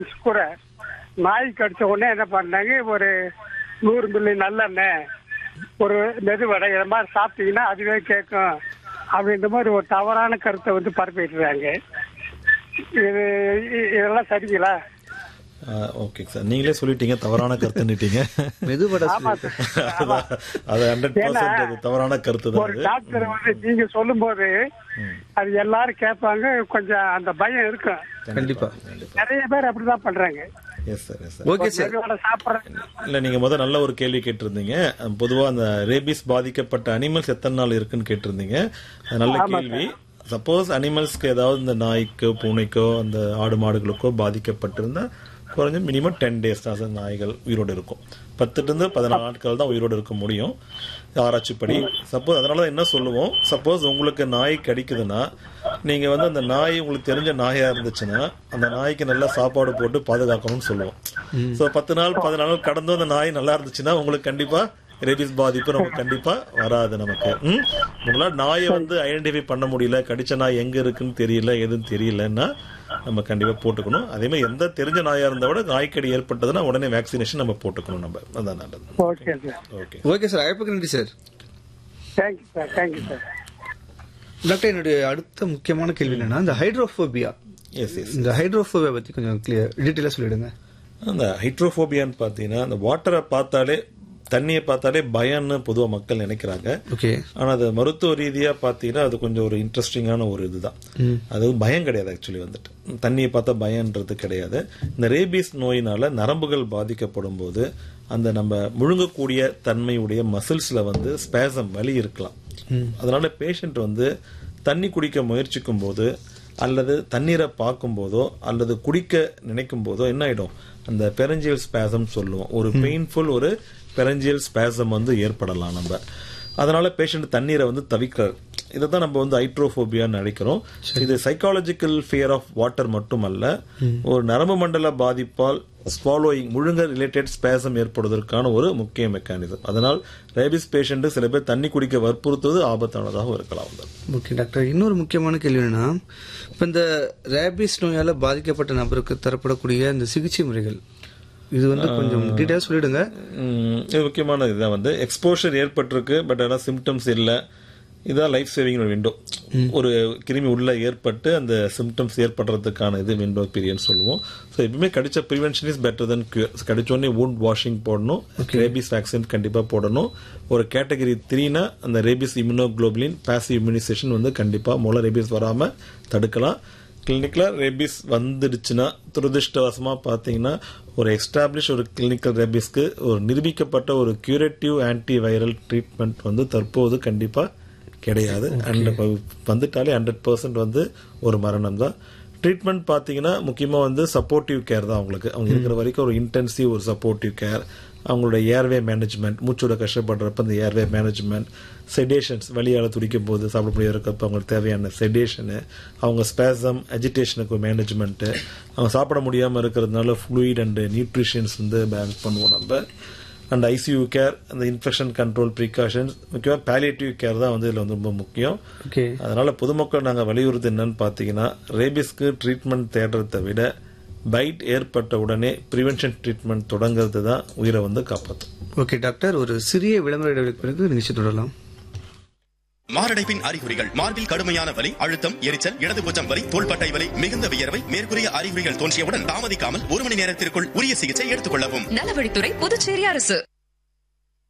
கூட நாய் கடிச்ச உடனே என்ன பண்ணாங்க ஒரு நூறு மில்லி நல்லெண்ணெய் ஒரு மெதுவடை இதை மாதிரி சாப்பிட்டீங்கன்னா அதுவே கேட்கும் அப்படின்ற மாதிரி ஒரு தவறான கருத்தை வந்து பரப்பிட்டுறாங்க இது இ- இதெல்லாம் சரிங்களா ஓகே சார் நீங்களே சொல்லிட்டீங்க தவறான கருத்துன்னுட்டீங்க மெதுவடை ஆமா சொல்லு. சார் ஆமா. அது ஹண்ட்ரட் பர்சன்ட் அது தவறான கருத்து தான் ஒரு அது டாக்டர் வந்து நீங்க சொல்லும்போது அது எல்லாரும் கேட்பாங்க கொஞ்சம் அந்த பயம் இருக்கும் கண்டிப்பா நிறைய பேர் அப்படிதான் பண்றாங்க yes sir yes sir okay sir medu vada சாப்பிட்றேன் இல்ல நீங்க முதல் நல்ல ஒரு கேள்வி கேட்டிருந்தீங்க அஹ், பொதுவா அந்த ரேபிஸ் பாதிக்கப்பட்ட அனிமல்ஸ் எத்தனை நாள் இருக்குன்னு கேட்டிருந்தீங்க அது நல்ல கேள்வி சப்போஸ் அனிமல்ஸ்க்கு ஏதாவது இந்த நாய்க்கோ பூனைக்கோ அந்த ஆடு மாடுகளுக்கோ பாதிக்கப்பட்டிருந்தா குறைஞ்ச மினிமம் டென் டேஸ் தான் சார் நாய்கள் உயிரோடு இருக்கும் பத்துட்டு இருந்து பதினாலு நாட்கள் தான் உயிரோடு இருக்க முடியும் ஆராய்ச்சிப்படி சப்போஸ் அதனால தான் என்ன சொல்லுவோம் சப்போஸ் உங்களுக்கு நாய் கடிக்குதுன்னா நீங்க வந்து அந்த நாய் உங்களுக்கு தெரிஞ்ச நாயா இருந்துச்சுன்னா அந்த நாய்க்கு நல்லா சாப்பாடு போட்டு பாதுகாக்கணும்னு சொல்லுவோம் சோ பத்து நாள் பதினாலு நாள் கடந்தும் அந்த நாய் நல்லா இருந்துச்சுன்னா உங்களுக்கு கண்டிப்பா ரேபிஸ் பாதிப்பு நமக்கு கண்டிப்பா வராது நமக்கு ம்? உங்களால நாயை வந்து ஐடென்டிஃபை பண்ண முடியல கடிச்ச நாய் எங்க இருக்குன்னு தெரியல எதுவும் தெரியலன்னா நம்ம கண்டிப்பா போட்டுக்கணும் அதே மாதிரி எந்த தெரிஞ்ச நாயா இருந்தா கூட நாய்க்கடி ஏற்பட்டதுன்னா உடனே வேக்சினேஷன் நம்ம போட்டுக்கணும் நம்ம அதான் நல்லது okay sir okay okay sir அழைப்புக்கு நன்றி sir thank you sir thank you sir doctor என்னுடைய அடுத்த முக்கியமான கேள்வி என்னன்னா இந்த ஹைட்ரோஃபோபியா எஸ் எஸ் இந்த ஹைட்ரோஃபோபியா பத்தி கொஞ்சம் கிளியர் டீட்டெயிலா சொல்லிடுங்க அந்த ஹைட்ரோஃபோபியான்னு பார்த்தீங்கன்னா அந்த வாட்டரை பார்த்தாலே தண்ணியை பார்த்தாலே பயம்னு பொதுவா மக்கள் நினைக்கிறாங்க ஓகே ஆனா அது மருத்துவ ரீதியா பாத்தீங்கன்னா அது கொஞ்சம் ஒரு இன்ட்ரெஸ்டிங்கான ஒரு இதுதான் அது பயம் கிடையாது ஆக்சுவலி வந்துட்டு தண்ணியை பார்த்தா பயம்ன்றது கிடையாது இந்த ரேபீஸ் நோயினால நரம்புகள் பாதிக்கப்படும் போது அந்த நம்ம முழுங்கக்கூடிய தன்மையுடைய மசில்ஸ்ல வந்து ஸ்பேசம் வலி இருக்கலாம் அதனால பேஷண்ட் வந்து தண்ணி குடிக்க முயற்சிக்கும் போது அல்லது தண்ணீரை பார்க்கும் போதோ அல்லது குடிக்க நினைக்கும் போதோ என்ன ஆயிடும் அந்த பெரஞ்சியல் ஸ்பேசம் சொல்லுவோம் ஒரு பெயின்ஃபுல் ஒரு பெரஞ்சியல் ஸ்பேசம் வந்து ஏற்படலாம் நம்ம அதனால பேஷண்ட் தண்ணீரை வந்து தவிக்கிறார் இதை தான் நம்ம வந்து ஹைட்ரோஃபோபியான்னு நினைக்கிறோம் இது சைக்காலஜிக்கல் ஃபியர் ஆஃப் வாட்டர் மட்டுமல்ல ஒரு நரம்பு மண்டல பாதிப்பால் ஸ்வாலோயிங் முழுங்க ரிலேட்டட் ஸ்பேசம் ஏற்படுவதற்கான ஒரு முக்கிய மெக்கானிசம் அதனால் ரேபிஸ் பேஷண்ட் சில பேர் தண்ணி குடிக்க வற்புறுத்துவது ஆபத்தானதாக இருக்கலாம் வந்து. ஓகே டாக்டர் இன்னொரு முக்கியமான கேள்வி என்னன்னா இப்ப இந்த ரேபிஸ் நோயால பாதிக்கப்பட்ட நபருக்கு தரப்படக்கூடிய இந்த சிகிச்சை முறைகள் இது வந்து கொஞ்சம் டீட்டெயிலா சொல்லிடுங்க ம், இது முக்கியமான இதுதான் வந்து எக்ஸ்போஷர் ஏற்பட்டிருக்கு பட் ஆனால் சிம்டம்ஸ் இல்லை இதான் லைஃப் சேவிங் விண்டோ ஒரு கிருமி உள்ள ஏற்பட்டு அந்த சிம்டம்ஸ் ஏற்படுறதுக்கான இது விண்டோ பீரியட் சொல்லுவோம் ஸோ எப்பவுமே கடிச்ச prevention is better then cure கடிச்ச உடனே wound வாஷிங் போடணும் ரேபிஸ் வேக்சின் கண்டிப்பாக போடணும் ஒரு கேட்டகரி த்ரீனா அந்த ரேபிஸ் இம்யூனோகுளோபுலின் பாசிவ் இம்யூனைசேஷன் வந்து கண்டிப்பாக மூல ரேபிஸ் வராமல் தடுக்கலாம் கிளினிக்ல ரேபிஸ் வந்துடுச்சுன்னா துரதிருஷ்டவசமா பாத்தீங்கன்னா ஒரு எஸ்டாப்ளிஷ் ஒரு கிளினிக்கல் ரேபிஸ்க்கு ஒரு நிரூபிக்கப்பட்ட ஒரு கியூரேட்டிவ் ஆன்டி வைரல் ட்ரீட்மெண்ட் வந்து தற்போது கண்டிப்பா கிடையாது அண்ட் வந்துட்டாலே ஹண்ட்ரட் பர்சன்ட் வந்து ஒரு மரணம் தான் ட்ரீட்மெண்ட் பார்த்தீங்கன்னா முக்கியமாக வந்து சப்போர்ட்டிவ் கேர் தான் அவங்களுக்கு அவங்க இருக்கிற வரைக்கும் ஒரு இன்டென்சிவ் ஒரு சப்போர்ட்டிவ் கேர் அவங்களோட ஏர்வே மேனேஜ்மெண்ட் மூச்சோட கஷ்டப்படுறப்ப அந்த ஏர்வே மேனேஜ்மெண்ட் செடேஷன்ஸ் வழியால் துடிக்கும் போது சாப்பிட முடியாது இருக்கப்ப அவங்களுக்கு தேவையான செடேஷனு அவங்க ஸ்பேசம் அஜிடேஷனுக்கு மேனேஜ்மெண்ட்டு அவங்க சாப்பிட முடியாமல் இருக்கிறதுனால ஃப்ளூயிட் அண்ட் நியூட்ரிஷன்ஸ் வந்து பேலன்ஸ் பண்ணுவோம் நம்ம அண்ட் ஐசியூ கேர் அந்த இன்ஃபெக்ஷன் கண்ட்ரோல் ப்ரிகாஷன்ஸ் முக்கியமாக பேலியேட்டிவ் கேர் தான் வந்து இதில் வந்து ரொம்ப முக்கியம் ஓகே அதனால பொதுமக்கள் நாங்கள் வலியுறுத்து என்னன்னு பார்த்தீங்கன்னா ரேபிஸ்க்கு ட்ரீட்மெண்ட் தேடுறதை விட பைட் ஏற்பட்ட உடனே ப்ரிவென்ஷன் ட்ரீட்மெண்ட் தொடங்குறது தான் உயிரை வந்து காப்பாற்றும் ஓகே டாக்டர் ஒரு சிறிய விளம்பர இடைவெளிக்கு பிறகு நிகழ்ச்சி தொடரலாம் மாரடைப்பின் அறிகுறிகள் மார்பில் கடுமையான வலி அழுத்தம் எரிச்சல் இடது பூச்சம் வலி தோள்பட்டை வலி மிகுந்த வியர்வை மேற்கூறிய அறிகுறிகள் தோன்றியவுடன் தாமதிக்காமல் ஒரு மணி நேரத்திற்குள் உரிய சிகிச்சை எடுத்துக் கொள்ளவும் நலவழித்துறை புதுச்சேரி அரசு